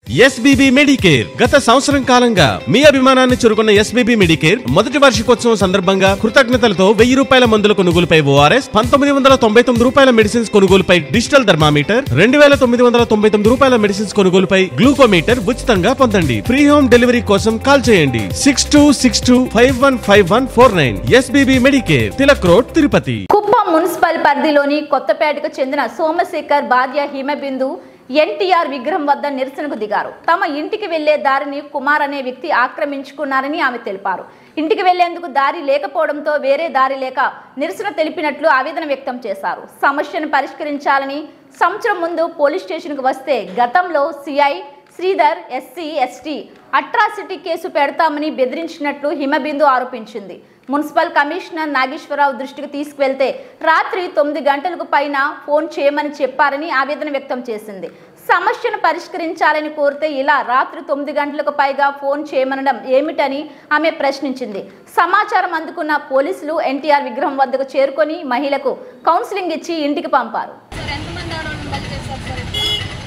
SBB Medicare గత సంవత్సరం కాలంగా మీ అభిమానాన్ని చురుకున్న ఎస్బీబీ మెడికేర్ మొదటి వార్షికోత్సవం సందర్భంగా కృతజ్ఞతలతో వెయ్యి రూపాయల మందుల కొనుగోలుపై ఓఆర్ఎస్ పంతొమ్మిది వందల తొంభై తొమ్మిది రూపాయల మెడిసిన్స్ కొనుగోలుపై డిజిటల్ థర్మామీటర్ రెండు వేల తొమ్మిది వందల తొంభై తొమ్మిది రూపాయల మెడిసిన్స్ కొనుగోలుపై గ్లూకోమీటర్ ఉచితంగా పొందండి ఫ్రీ హోమ్ డెలివరీ కోసం కాల్ చేయండి six two six two five one five one four nine SBB Medicare Tilak road Tirupati Kuppam municipal పరిధిలోని కొత్తపేటకు చెందిన సోమశేఖర్ భార్య హిమబిందు ఎన్టీఆర్ విగ్రహం వద్ద నిరసనకు దిగారు తమ ఇంటికి వెళ్లే దారిని కుమార్ అనే వ్యక్తి ఆక్రమించుకున్నారని ఆమె తెలిపారు ఇంటికి వెళ్లేందుకు దారి లేకపోవడంతో వేరే దారి లేక నిరసన తెలిపినట్లు ఆవేదన వ్యక్తం చేశారు సమస్యను పరిష్కరించాలని సంవత్సరం ముందు పోలీస్ స్టేషన్కు వస్తే గతంలో CI Sridhar SC ST atrocity case పెడతామని బెదిరించినట్లు హిమబిందు ఆరోపించింది మున్సిపల్ కమిషనర్ నాగేశ్వరరావు దృష్టికి తీసుకువెళ్తే రాత్రి తొమ్మిది గంటలకు పైన ఫోన్ చేయమని చెప్పారని ఆవేదన వ్యక్తం చేసింది సమస్యను పరిష్కరించాలని కోరితే ఇలా రాత్రి తొమ్మిది గంటలకు పైగా ఫోన్ చేయమనడం ఏమిటని ఆమె ప్రశ్నించింది సమాచారం అందుకున్న పోలీసులు ఎన్టీఆర్ విగ్రహం వద్దకు చేరుకొని మహిళకు కౌన్సిలింగ్ ఇచ్చి ఇంటికి పంపారు సార్ ఎంతమంది ఆడవాళ్ళని బలి చేశారు సార్ ఇప్పుడు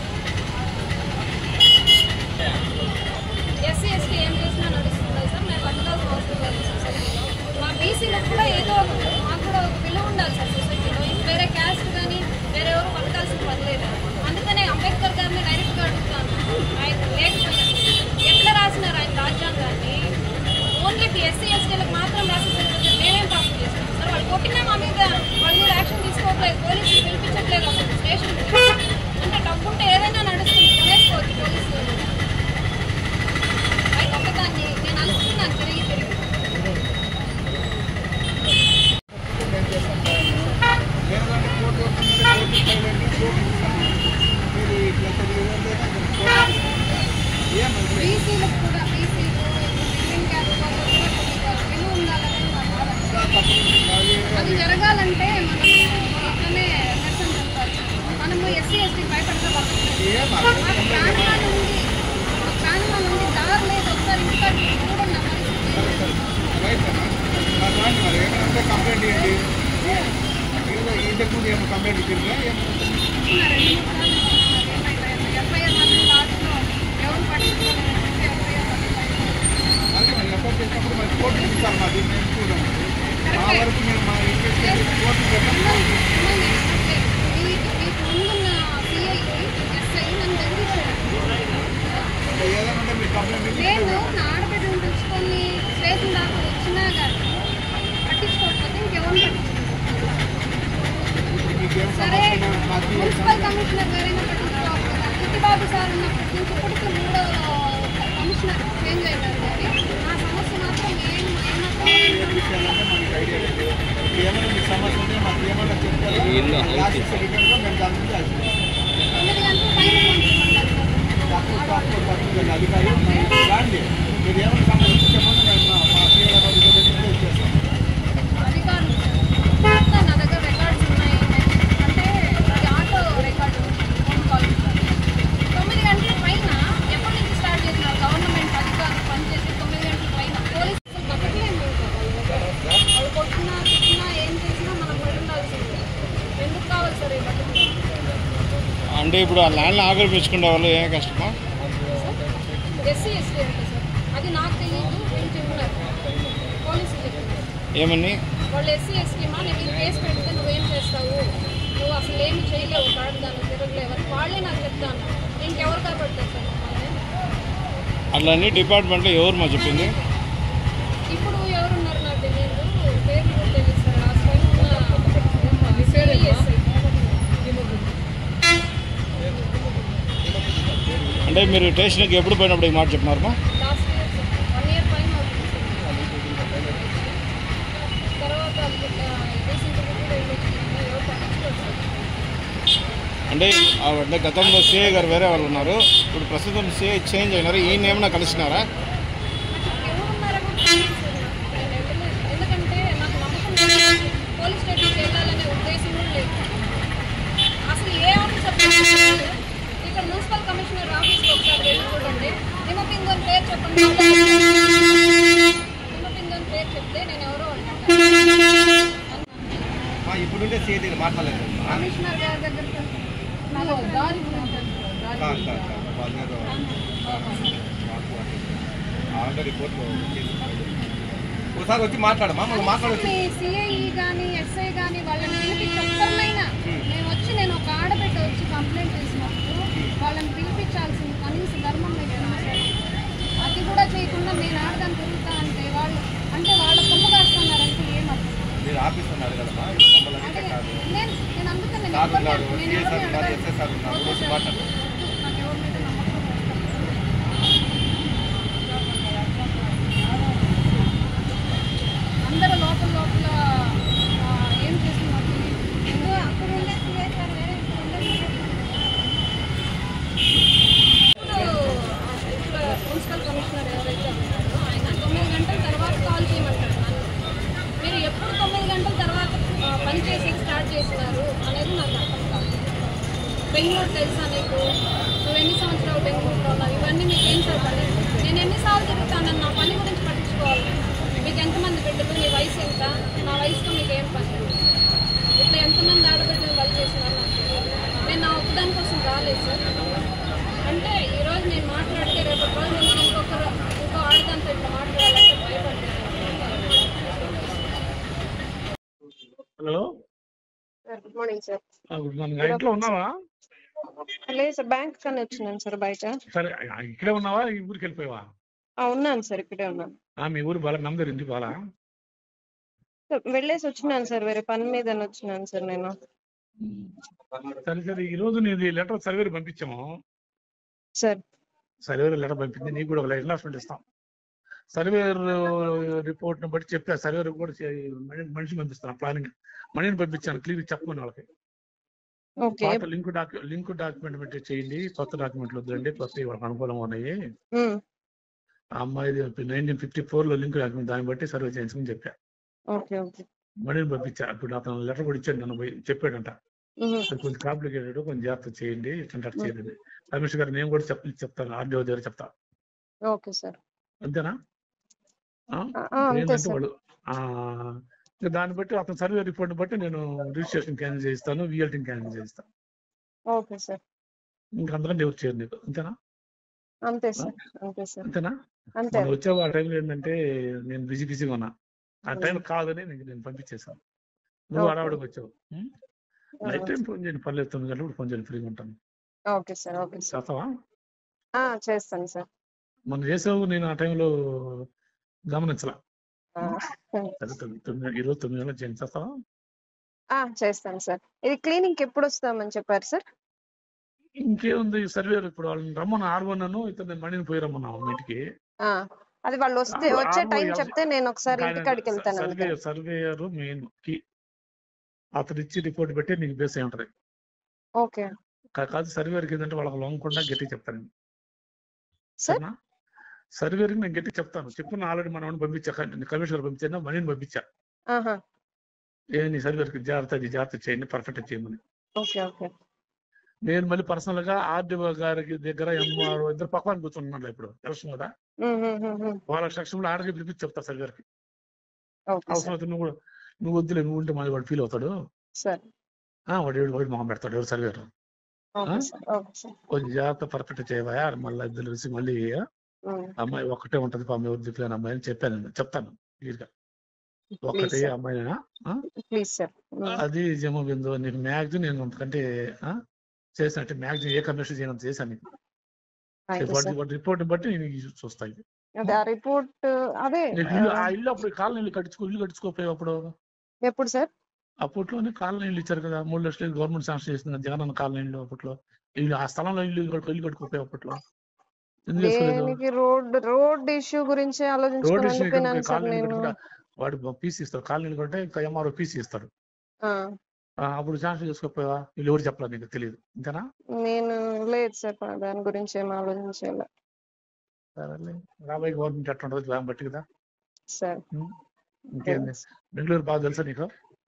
ఎస్సీ ఎస్టీ ఏం చేసినా నడుస్తుంది సార్ మేము పట్టుదల హాస్పిటల్ సొసైటీలో మా బీసీలకు కూడా ఏదో ఒక మాకు కూడా ఒక విలువ ఉండాలి సార్ సొసైటీలో ఇంక వేరే క్యాస్ట్ కానీ వేరే ఎవరు బతకాల్సిన పని లేదు అందుకనే అంబేద్కర్ గారిని డైరెక్ట్గా అడుగుతాను ఆయన లేకపోయినా ఎట్లా రాసినారు ఆయన రాజ్యాంగాన్ని ఓన్లీ ఎస్సీ ఎస్టీలకు మాత్రం రాసేసరికి మేమేం పాస్ చేస్తాం సార్ వాళ్ళు కొట్టినా మా మీద వాళ్ళ మీద యాక్షన్ తీసుకోవట్లేదు పోలీసులు పిలిపించట్లేదు అసలు స్టేషన్ అంటే డబ్బు ఉంటే ఏదైనా నడుస్తుంది కొనేసుకోవచ్చు పోలీసులు ఆయన ఒకదాన్ని నేను అనుకుంటున్నాను తిరిగి తిరిగి బీసీలకు కూడా బీసీలు మిడిల్ క్యాస్ట్ వాళ్ళకు కూడా కొద్దిగా విలువ ఉండాలని నా భావన. అది జరగాలంటే మనం ఇట్లనే నిరసన చెప్పాలి మనము ఎస్సీ ఎస్టీ భయపడతా మాకు ప్రాణాలు ఉంది మాకు ప్రాణాలు ఉంది దారి లేదు ఒకసారి ఇంటికాడ చూడండి నా పరిస్థితి ఇస్తున్నారు రెండు మూడు సార్లు ఇస్తున్నారు ఏమైనా ఎఫ్ఐఆర్ మాత్రం లాస్ట్లో ఎవరు పట్టించుకోలేదు ఎఫ్ఐఆర్ లేదు నా ఆడబిడ్డను పిలుచుకొని స్టేషన్ దాకా వచ్చినా కానీ పట్టించుకోకపోతే ఇంకెవరు పట్టించుకుంటారు సరే మున్సిపల్ కమిషనర్ గారైనా పట్టించుకోవాలి కదా చిట్టిబాబు సార్ ఉన్నప్పటి నుంచి ఇప్పటికి మూడో కమిషనర్ చేంజ్ అయినారు కానీ ఆ సమస్య మాత్రం ఏం ఏమన్నా తొమ్మిది గంటల పైన అధికారులు మొత్తం నా దగ్గర రికార్డ్స్ ఉన్నాయి అంటే అది ఆటో రికార్డు ఫోన్ కాల్ తొమ్మిది గంటల పైన ఎప్పటి నుంచి స్టార్ట్ చేసినారు గవర్నమెంట్ అధికారులు పనిచేసి తొమ్మిది గంటల పైన పోలీసులు బతకలేము వాళ్ళు కొట్టినా తిట్టినా ఏం చేసినా మనం పడి ఉండాల్సిందే ఎందుకు కావాలి సార్ ఈ బతుకు అంటే ఇప్పుడు ఆ ల్యాండ్ని ఆక్రమించుకునే వాళ్ళు ఏం కష్టమా ఎస్సీ ఎస్టీ అంటే సార్ అది నాకు తెలియదు వీళ్ళు చెప్పినారు పోలీసులు చెప్పినారు ఏమని వాళ్ళు ఎస్సీ ఎస్టీ మా నేను ఈ కేసు పెడితే నువ్వేం చేస్తావు నువ్వు అసలు ఏమి చేయలేవు దానికి తిరగలేవు అని వాళ్ళే నాకు చెప్తాను ఇంకెవరు కాపాడుతారు సార్ మమ్మల్ని అట్లన్నీ డిపార్ట్మెంట్లో ఎవరు మా చెప్పింది ఇప్పుడు ఎవరున్నారు నాకు తెలియదు పేర్లు కూడా తెలియదు సార్ లాస్ట్ టైం ఉన్న సిఐఎస్ఐ అంటే మీరు స్టేషన్కి ఎప్పుడు పోయినప్పుడు ఈ మాట చెప్పినారమ్మా last year sir one year పైన అవుతుంది సార్ తర్వాత రీసెంట్గా కూడా వెళ్ళొచ్చింది ఎవరు పట్టించుకోరు సార్ అంటే ఆ అంటే గతంలో సిఐ గారు వేరే వాళ్ళు ఉన్నారు ఇప్పుడు ప్రస్తుతం సిఐ చేంజ్ అయినారు ఈయన ఏమైనా కలిసినారా ఎవరున్నారో కూడా తెలియదు సార్ నాకు. నేను వెళ్ళలేదు. ఎందుకంటే నాకు నమ్మకం లేదు. పోలీస్ స్టేషన్కి వెళ్ళాలనే ఉద్దేశం కూడా లేదు అసలు ఏ ఆఫీసర్ పట్టించుకోలేదు. ఇక్కడ మున్సిపల్ కమిషనర్ ఆఫీస్కి ఒకసారి వెళ్ళి చూడండి హిమబిందోని పేరు చెప్పండి హిమబిందోని పేరు చెప్తే నేను ఎవరో అంటాను ఇప్పుడుండే సీఏ మాట్లాడలేదు కమిషనర్ గారి దగ్గర నాకు దారి కాదు కాదు కాదు వాళ్ళ మీద మాకు ఆల్రెడీ రిపోర్ట్లో ఒకసారి వచ్చి మాట్లాడమా మనం మాట్లాడచ్చు మీ సిఐ కానీ ఎస్ఐ కానీ వాళ్ళని పిలిపించి ఒక్కరినైనా మేము వచ్చి నేను ఒక ఆడబిడ్డ వచ్చి కంప్లైంట్ చేసినప్పుడు వాళ్ళని పిలిపించాల్సిన కనీస ధర్మం మీకు ఉందా సార్? అది కూడా చేయకుండా నేను ఆడదాన్ని తిరుగుతా అంటే వాళ్ళు అంటే వాళ్ళ కొమ్ము కాస్తున్నారంటే ఏమర్థం మీరు ఆఫీస్ ఉన్నారు కదమ్మా ఇప్పుడు మమ్మల్ని అంటే అడిగితే కాదు నేను నేను అందుకని నేను సార్ ఎవరిని ఉన్నారు నేను సిఎస్ సార్ ఎవరిని ఉన్నారు అడగను. ఎస్ఎస్ సార్ ఉన్నారు ఓకే వచ్చి సార్. మాట్లాడు నాకు ఎవరి మీద నమ్మకం లేదు. అందరూ లోపల లోపల ఆ, ఏం చేస్తున్నారు తెలియదు. అక్కడ ఉండే సిఐ సార్ వేరే ఇక్కడ ఉండే ఇప్పుడు ఇప్పుడు మున్సిపల్ కమిషనర్ ఎవరైతే ఉన్నారో ఆయన తొమ్మిది గంటల తర్వాత కాల్ చేయమంటారు నన్ను. మీరు ఎప్పుడు తొమ్మిది గంటల తర్వాత ఆ, పని చేసి స్టార్ట్ చేసినారు అనేది నాకు అర్థం కాదు బెంగళూరు తెలుసా నీకు నువ్వు ఎన్ని సంవత్సరాలు బెంగళూరులో ఉన్నావు ఇవన్నీ మీకు ఏం చదవాలి నేను ఎన్నిసార్లు తిరుగుతాను నా పని గురించి పట్టించుకోవాలి మీకు ఎంతమంది బిడ్డలు మీ వయసు ఎంత నా వయసుతో మీకు ఏం పని ఇట్లా ఎంతమంది ఆడబిడ్డలు వాళ్ళు చేసినారు నాకు తెలియదు. నేను నా ఒక్కదాని కోసం రాలేదు సార్ అంటే ఈరోజు నేను మాట్లాడితే రేపు రోజు నేను ఇంకొకరు ఇంకో ఆడదాంతో ఇట్లా మాట్లాడాలంటే భయపడతాను hello sir good morning sir ఆ, గుడ్ మార్నింగ్ ఆ, ఇంట్లో ఉన్నావా లేదు సార్ బ్యాంక్ కానీ వచ్చినాను సార్ బయట సరే ఆ, ఇక్కడే ఉన్నావా ఈ ఊరికి వెళ్ళిపోయావా ఆ, ఉన్నాను సార్ ఇక్కడే ఉన్నాను ఆ, మీ ఊరు బాగా నమ్మదరు ఇంటి బాగా సార్ వెళ్ళేసి వచ్చినాను సార్ వేరే పని మీద వచ్చినాను సార్ నేను సరే సరే ఈ రోజు నీది లెటర్ సర్వేర్ పంపించాము సార్ సర్వేర్ లెటర్ పంపింది నీకు కూడా ఒక ఎన్లాస్మెంట్ ఇస్తాం సర్వేర్ రిపోర్ట్ ని బట్టి చెప్పా సర్వేర్ కూడా చే- మని- మనిషి పంపిస్తాను ప్లానింగ్ మనీని పంపించాను క్లియర్ చెప్పమని వాళ్ళకి ఓకే పాత లింక్ డాక్యు లింక్ డాక్యుమెంట్ పెట్టి చేయండి కొత్త డాక్యుమెంట్లు వద్దండి కొత్త వాళ్ళకి అనుకూలంగా ఉన్నాయి ఉమ్, ఆ అమ్మాయిది నైన్టీన్ ఫిఫ్టీ ఫోర్ లో లింక్ డాక్యుమెంట్ దాన్ని బట్టి సర్వే చేయించమని చెప్పా ఓకే ఓకే మనీని పంపించా ఇప్పుడు అతను లెటర్ కూడా ఇచ్చాడు నన్ను పోయి చెప్పాడంట ఉహు, అది కొంచెం కాంప్లికేటెడ్ కొంచెం జాగ్రత్త చేయండి ఇట్లా చేయండి రమేష్ గారు నేను కూడా చెప్పి చెప్తాను ఆర్డీఓ దగ్గర చెప్తా ఓకే సార్ అంతేనా ఆ? ఆ, ఆ, అంతే ఏంటంటే సార్ వాళ్ళు ఆ, ఇంకా దాన్ని బట్టి అతని సర్వే రిపోర్ట్ బట్టి నేను రిజిస్ట్రేషన్ క్యాన్సిల్ చేయిస్తాను విఎల్టీ క్యాన్సిల్ చేయిస్తాను ఓకే సార్ ఇంకా అందరం ఎవరు చేయరు నీకు అంతేనా అంతే సార్ అంతే సార్ అంతేనా అంతే మనం వచ్చే ఆ టైంలో ఏంటంటే నేను బిజీ బిజీగా ఉన్నా ఆ టైం కాదని నీకు నేను పంపించేశాను నువ్వు Okay. హడావుడికి వచ్చావు ఉం? ఆ, నైట్ టైం ఫోన్ చేయండి పర్లేదు తొమ్మిది గంటలకు ఫోన్ చేయండి ఫ్రీగా ఉంటాను ఓకే సార్ ఓకే సార్ చేస్తావా ఆ, చేస్తాను సార్ మనం చేసావు నేను ఆ టైంలో గమనించలా ఆ, సరే తొమ్మిది తొమ్మిది ఈరోజు తొమ్మిది గంటలకు చేయండి చేస్తావా ఆ, చేస్తాను సార్ ఇది క్లీనింగ్ ఎప్పుడు వస్తామని చెప్పారు సార్ ఇంకేముంది సర్వేర్ ఇప్పుడు వాళ్ళని రమ్మని ఆర్ వన్ అను ఇతను మణిని పోయి రమ్మన్నావు మీ ఇంటికి ఆ, అది వాళ్ళు వస్తే ఆ, వచ్చే ఆ, టైం ఆ, చెప్తే నేను ఒకసారి ఇంటి కాడికి వెళ్తాను సర్వే అంతే సర్వేయర్ మెయిన్ కి అతను ఇచ్చి రిపోర్ట్ పెట్టి నీకు బేస్ అయి ఉంటది ఓకే కా- కాదు సర్వేర్కి ఏంటంటే వాళ్ళకి లొంగకుండా గట్టి చెప్తాను నేను. సార్ సరేనా సర్వేర్కి నేను గట్టి చెప్తాను చెప్పిన ఆల్రెడీ మనం పంపించా కమిషనర్ పంపించాను మనీని పంపించా ఆహా ఏ నీ సర్వేర్కి జాగ్రత్త అది జాగ్రత్త చేయండి పర్ఫెక్ట్ చేయమని ఓకే ఓకే నేను మళ్ళీ పర్సనల్ గా ఆర్డీఓ గారికి దగ్గర ఎంఆర్ఓ ఇద్దరు పక్కన కూర్చున్నాను ఇప్పుడు ఎలక్షన్ కదా ఉమ్, ఉమ్, ఉమ్, ఉమ్. వాళ్ళ సెక్షన్లో ఆర్డర్కి పిలిపించి చెప్తా సర్వేర్కి ఓకే సార్ అవసరం అయితే నువ్వు కూడా నువ్వు వద్దులే నువ్వు ఉంటే మళ్ళీ వాడు ఫీల్ అవుతాడు సార్ ఆ, వాడు ఏడు వాడు మొహం పెడతాడు ఎవరు సర్వేర్ ఓకే ఆ? సార్ ఓకే సార్ కొంచెం జాగ్రత్త పర్ఫెక్ట్ చేయవా మళ్ళీ ఇద్దరు కలిసి మళ్ళీ ఉమ్, అమ్మాయి ఒక్కటే ఉంటది పాపం ఎవరు చెప్పలేని అమ్మాయి అని చెప్పాను నేను. చెప్తాను క్లియర్గా ఒక్కటే ప్లీజ్ సార్ అమ్మాయినా ప్లీజ్ సార్ ఉమ్, అది జమ బిందు నీకు మ్యాక్సిమం నేను అంతకంటే ఆ, చేసినట్టు మ్యాక్సిమం ఏ కమిషన్ చేయనంత చేశాను నీకు థ్యాంక్ యూ వాటి సార్ వాటి రిపోర్ట్ బట్టి నేను ఇది చూస్తాయి అదే ఆ రిపోర్ట్ అదే నీకు ఇల్లు ఆ, ఆ ఇల్లు అప్పుడు కాలనీ ఇల్లు కట్టించుకో ఇల్లు కట్టించుకోపోయావు అప్పుడు ఎప్పుడు సార్ అప్పట్లోనే కాలనీ ఇల్లు ఇచ్చారు కదా మూడు లక్షలు గవర్నమెంట్ శాంక్షన్ చేసింది కదా, జగనన్న కాలనీ ఇల్లు అప్పట్లో ఇల్లు ఆ స్థలంలో ఇల్లు కట్టుకో- ఇల్లు కట్టుకోపోయావు అప్పట్లో ఎందుకు చేసుకోలేదు దేనికి రోడ్ రోడ్ ఇష్యూ గురించి రోడ్ ఆలోచించుకొని ఇష్యూ ఉండిపోయినాను సార్ కాలనీ నేను కూడా వాడు పీసీ ఇస్తారు కాలనీలు కంటే ఇంకా ఎంఆర్ఓ పీసీ ఇస్తారు ఆ, ఆ, అప్పుడు శాంక్షన్ చేసుకోపోయావా వీళ్ళు ఎవరు చెప్పలేదు నీకు తెలియదు ఇంతేనా నేను లేదు సార్ దాని గురించి ఏం ఆలోచించాలి సరేలే రాబోయే గవర్నమెంట్ ఎట్లా ఉంటుంది దాన్ని బట్టి కదా సార్ ఉం? ఇంకేంది బెంగళూరు బాగా తెలుసా నీకు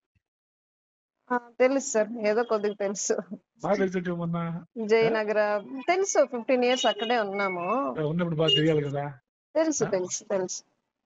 ఆ, తెలుసు సార్ ఏదో కొద్దిగా తెలుసు బాగా తెలిసి మొన్న జయనగర తెలుసు ఫిఫ్టీన్ ఇయర్స్ అక్కడే ఉన్నాము ఉన్నప్పుడు బాగా తెలియాలి కదా తెలుసు ఆ? తెలుసు తెలుసు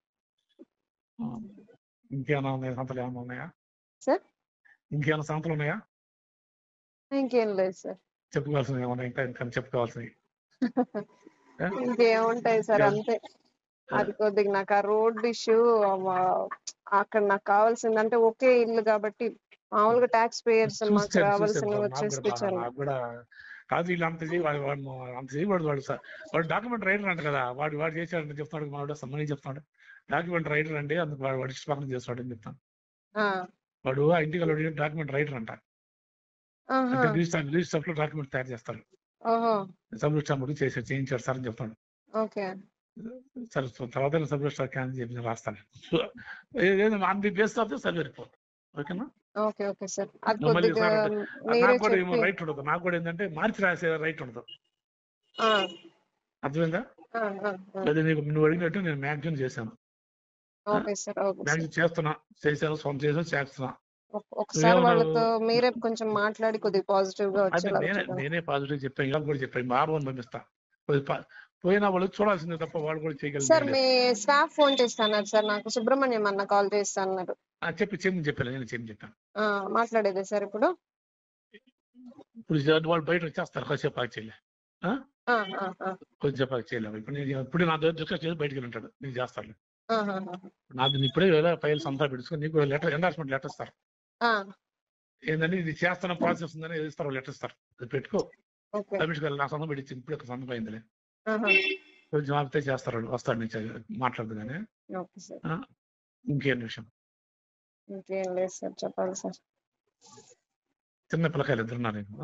ఆ. ఇంకేమైనా ఉన్నాయా సంతలు ఏమైనా ఉన్నాయా సార్ ఇంకేమైనా సంతలు ఉన్నాయా ఇంకేం లేదు సార్ చెప్పుకోవాల్సినవి ఏమన్నా ఇంకా ఇంకా చెప్పుకోవాల్సినవి ఇంకేముంటాయి సార్ అంతే అది కొద్దిగా నాకు ఆ రోడ్ ఇష్యూ అక్కడ నాకు కావాల్సింది అంటే ఒకే ఇల్లు కాబట్టి మామూలుగా ట్యాక్స్ పేయర్స్ మాకు చూశాను, చూశాను రావాల్సినవి సార్, నాకు వచ్చేసి కూడా బాగా- నాకు కూడా కాదు వీళ్ళు అంత చేయి వాడు వాడు అంత చేయకూడదు వాడు సార్ వాడు డాక్యుమెంట్ రైటర్ అంట కదా వాడు వాడు చేశాడని చెప్తాడు మా వాడు సమ్మని చెప్తాడు డాక్యుమెంట్ రైటర్ అండి అందుకు వాడు వాడు ఇష్టపక్కన చేస్తాడు అని చెప్తాను వాడు ఆ ఇంటికి వెళ్ళి డాక్యుమెంట్ రైటర్ అంట అంటే రిజిస్టర్ రిజిస్టర్ లో డాక్యుమెంట్ తయారు చేస్తాడు ఓహో సబ్ రిజిస్టర్ చేసి చేయించాడు సార్ అని చెప్తాడు ఓకే సరే సో తర్వాత సబ్ రిజిస్టర్ క్యాన్ చెప్పి రాస్తాను on the base of the survey report ఓకేనా ఓకే ఓకే సార్ అది మళ్ళీ కొద్దిగా సార్ అంటే మీరే నాకు కూడా ఏమో చెప్పి రైట్ ఉండదు నాకు కూడా ఏంటంటే మార్చి రాసే రైట్ ఉండదు ఆ, అర్థమైందా ఆ, ఆ, ఆ. లేదా నీకు నువ్వు అడిగినట్టు నేను మ్యాక్సిమం చేశాను okay sir okay sir maximum చేస్తున్నా చేశాను సొంత చేసాను చేస్తున్నా ఒక- ఒకసారి ఏమన్నా- వాళ్ళతో మీరే కొంచెం మాట్లాడి కొద్దిగా పాజిటివ్ గా అంటే వచ్చేలాగా నేనే చూడండి. నేనే పాజిటివ్ చెప్పాను ఇలా కూడా చెప్పాను మా ఆర్వన్ పంపిస్తా కొద్ది ప- పోయినా వాళ్ళు చూడాల్సిందే తప్ప వాళ్ళు కూడా సార్ చేయగలిగారు మీ స్టాఫ్ ఫోన్ చేస్తాన్నారు సార్ నాకు సుబ్రహ్మణ్యం అన్న కాల్ చేస్తాన్నారు చెప్పి చెప్పి చెప్పాను నేను చెప్పి చెప్పాను ఆ, మాట్లాడేదే సార్ ఇప్పుడు ఇప్పుడు జ- వాళ్ళు బయట వచ్చేస్తారు కొద్దిసేపు ఆగి చేయలే ఆ, ఆ, ఆ, కొద్దిసేపు ఆగి చేయలేము ఇప్పుడు నేను ఇప్పుడు నా దగ్గర డిస్కస్ చేసి బయటికి వెళ్ళి ఉంటాడు నేను చేస్తాను ఆ, ఆ, నాది ఇప్పుడే ఫైల్స్ అంతా పెట్టుకుని నీకు లెటర్ ఎండార్స్మెంట్ లెటర్ ఇస్తారు ఆ, ఏంటంటే ఇది చేస్తున్న ప్రాసెస్ ఉందని ఏది ఇస్తారు లెటర్ ఇస్తారు అది పెట్టుకో ఓకే రమేష్ గారు నా సొంతం పెట్టించి ఇప్పుడు ఒక సొంతం అయిందిలే ఆహా, కొంచెం ఆపితే చేస్తారు వాళ్ళు. వస్తాడు నుంచి మాట్లాడదు కానీ ఓకే సార్ ఇంకేం విషయం ఇంకేం లేదు సార్ చెప్పాలి సార్ చిన్న పిల్లకాయలు ఇద్దరు ఉన్నారు నీకు.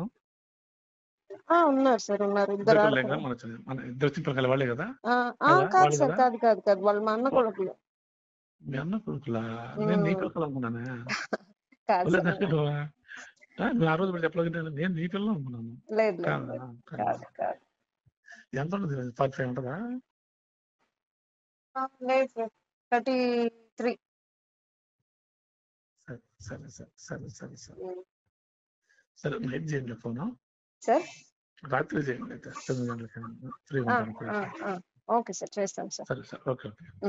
ఆ ఉన్నారు సార్ ఉన్నారు ఇద్దరు ఇద్దరు పిల్లలే కదా ఆడపిల్లలు. మన చిన్న- మన ఇద్దరు చిన్న పిల్లకాయలు వాళ్ళే కదా ఆ, ఆ, కదా? కాదు వాళ్ళు సార్ కదా? కాదు కాదు కాదు వాళ్ళు మా అన్న కొడుకులు మీ అన్న కొడుకులా నేను నీ ఉమ్. కొడుకులు అనుకున్నానే కాదు వాళ్ళే సార్ నాకు నువ్వు, ఆ, నువ్వు ఆ రోజు మీరు చెప్పలేదు నేను నీ పిల్లలు అనుకున్నాను లేదు లేదు కాదా? లేదు. కాదా? కాదు కాదు ఎంత ఉంటుంది ఫార్టీ ఫైవ్ ఉంటుందా ఆ, లేదు సార్ థర్టీ త్రీ సరే సరే సరే సరే సరే సరే సరే నైట్ చేయండి ఫోను సార్ రాత్రి చేయండి అయితే తొమ్మిది గంటలకి ఫ్రీ ఆ, ఉంటాను ఆ, ఆ. ఓకే సార్ చేస్తాం సార్ సరే సరే ఓకే ఓకే